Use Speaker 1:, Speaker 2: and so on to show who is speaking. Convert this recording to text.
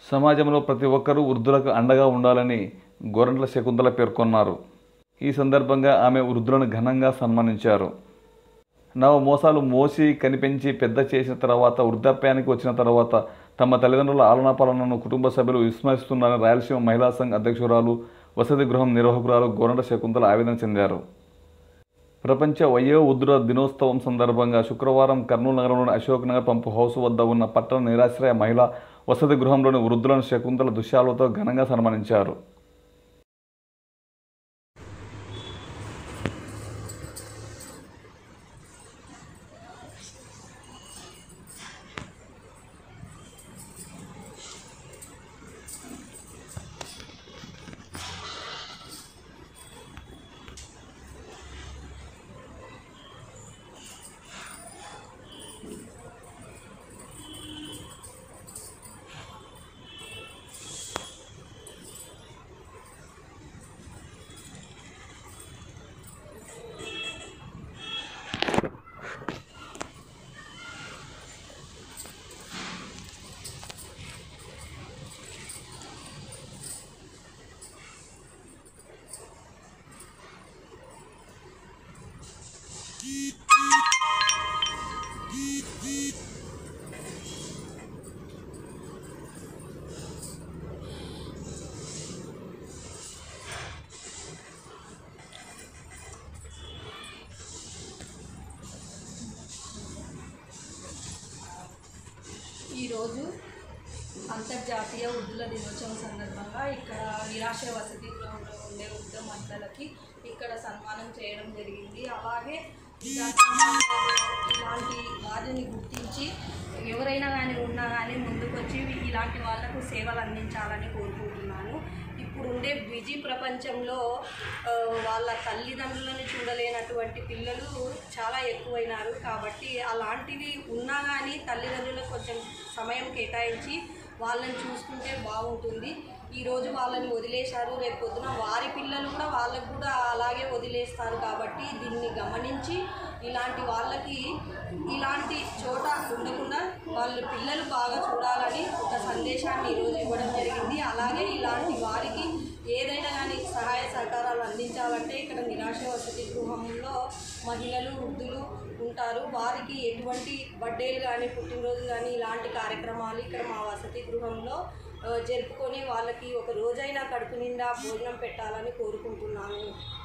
Speaker 1: సమాజంలో ప్రతి ఒక్కరూ వృద్ధులకు అండగా ఉండాలని గోరంట్ల శకుంతల పేర్కొన్నారు ఈ సందర్భంగా ఆమె వృద్ధులను ఘనంగా సన్మానించారు నవ మోసాలు మోసి కనిపించి పెద్ద చేసిన తర్వాత వృద్ధాప్యానికి వచ్చిన తర్వాత తమ తల్లిదండ్రుల ఆలనాపాలనను కుటుంబ సభ్యులు విస్మరిస్తున్నారని రాయలసీమ మహిళా సంఘ్ అధ్యక్షురాలు వసతి గృహం నిర్వాహకురాలు గోరంట శకుంతల ఆవేదన చెందారు ప్రపంచ వయోవృద్ధుల దినోత్సవం సందర్భంగా శుక్రవారం కర్నూలు నగరంలోని అశోక్ నగర్ పంపు హౌస్ వద్ద ఉన్న పట్టణ నిరాశ్రయ మహిళా వసతి గృహంలోని వృద్ధులను శకుంతల దుశ్యాలతో ఘనంగా సన్మానించారు
Speaker 2: ఈరోజు అంతర్జాతీయ వృద్ధుల దినోత్సవం సందర్భంగా ఇక్కడ నిరాశ వసతి గృహంలో ఉండే వృద్ధ మహిళలకి ఇక్కడ సన్మానం చేయడం జరిగింది అలాగే ఇలా సమాజంలో ఇలాంటి వారిని గుర్తించి ఎవరైనా కానీ ఉన్నా కానీ ముందుకొచ్చి ఇలాంటి వాళ్ళకు సేవలు అందించాలని కోరుకుంటున్నాను ఇప్పుడు ఉండే బిజీ ప్రపంచంలో ఆ, వాళ్ళ తల్లిదండ్రులను చూడలేనటువంటి పిల్లలు చాలా ఎక్కువైనారు కాబట్టి అలాంటివి ఉన్నా కానీ తల్లిదండ్రులకు కొంచెం సమయం కేటాయించి వాళ్ళని చూసుకుంటే బాగుంటుంది ఈరోజు వాళ్ళని వదిలేశారు రేపు పొద్దున వారి పిల్లలు కూడా వాళ్ళకు కూడా అలాగే వదిలేస్తారు కాబట్టి దీన్ని గమనించి ఇలాంటి వాళ్ళకి ఇలాంటి చోట ఉండకుండా వాళ్ళ పిల్లలు బాగా చూడాలని ఒక సందేశాన్ని ఈరోజు ఇవ్వడం జరిగింది అలాగే ఇలాంటి వారికి ఏదైనా కానీ సహాయ సహకారాలు అందించాలంటే ఇక్కడ నిరాశ వసతి గృహంలో మహిళలు వృద్ధులు ఉంటారు వారికి ఎటువంటి బర్త్డేలు కానీ పుట్టినరోజు కానీ ఇలాంటి కార్యక్రమాలు ఇక్కడ మా వసతి గృహంలో ఆ, జరుపుకొని వాళ్ళకి ఒక రోజైనా కడుపు నిండా భోజనం పెట్టాలని కోరుకుంటున్నాను